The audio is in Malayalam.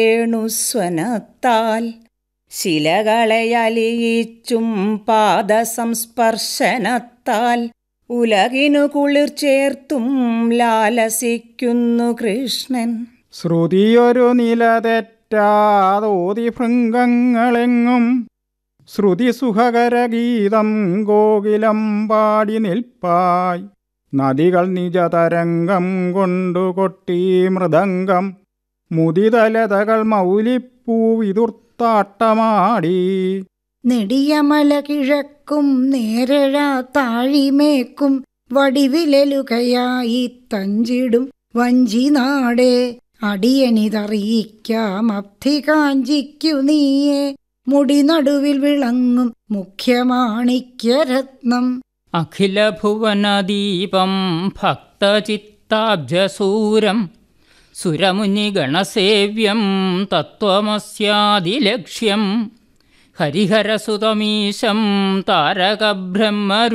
വേണുസ്വനത്താൽ ശിലകളെ അലിയിച്ചും പാദസംസ്പർശനത്താൽ ഉലകിനു കുളിർ ചേർത്തും ലാലസിക്കുന്നു കൃഷ്ണൻ ശ്രുതിയൊരു നില തെറ്റാതോതി ഭൃംഗങ്ങളെങ്ങും ശ്രുതി സുഖകരഗീതം ഗോകുലം പാടി നിൽപ്പായി നദികൾ നിജതരംഗം കൊണ്ടു കൊട്ടി മൃദംഗം മുദിതലതകൾ മൗലിപ്പൂവിതുർത്താട്ടമാടി നെടിയമല കിഴക്കും നേരഴ താഴിമേക്കും വടിവിലലുകയായി തഞ്ചിടും വഞ്ചിനാടേ അടിയനിതറിയിക്കാം അബ്ധി കാഞ്ചിക്കു നീയെ മുടി നടുവിൽ വിളങ്ങും മുഖ്യമാണിക്യരത്നം അഖിലഭുവനദീപം ഭക്തചിത്താബ്ജസൂരം സുരമുനിഗണസേവ്യം തത്വമസ്യാദിലക്ഷ്യം ഹരിഹരസുതമീശം താരകബ്രഹ്മ